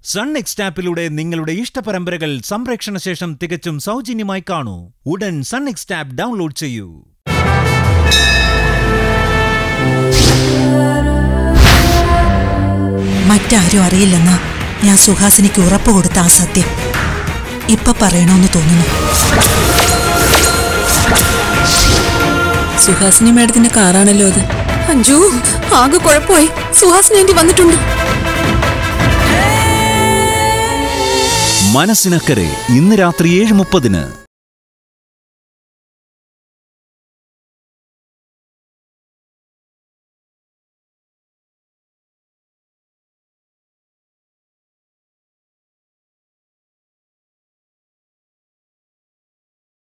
sun next ആപ്പിലൂടെ നിങ്ങളുടെ ഇഷ്ടപരമ്പരകൾ സംപ്രേക്ഷണ ശേഷം തികച്ചും സൗജന്യമായി കാണൂ ഉടൻ സൺ നെക്സ്റ്റ് ആപ്പ് ഡൗൺലോഡ് ചെയ്യൂ മറ്റാരും അറിയില്ലെന്ന് ഞാൻ സുഹാസിനിക്ക് ഉറപ്പ് കൊടുത്ത ആ സത്യം ഇപ്പൊ പറയണമെന്ന് തോന്നുന്നു സുഹാസിനി മാഡത്തിന്റെ കാറാണല്ലോ അത് അഞ്ജു ആകെ കുഴപ്പമായി സുഹാസിനി ആന്റി വന്നിട്ടുണ്ട് മനസ്സിനക്കരെ ഇന്ന് രാത്രി ഏഴ് മുപ്പതിന്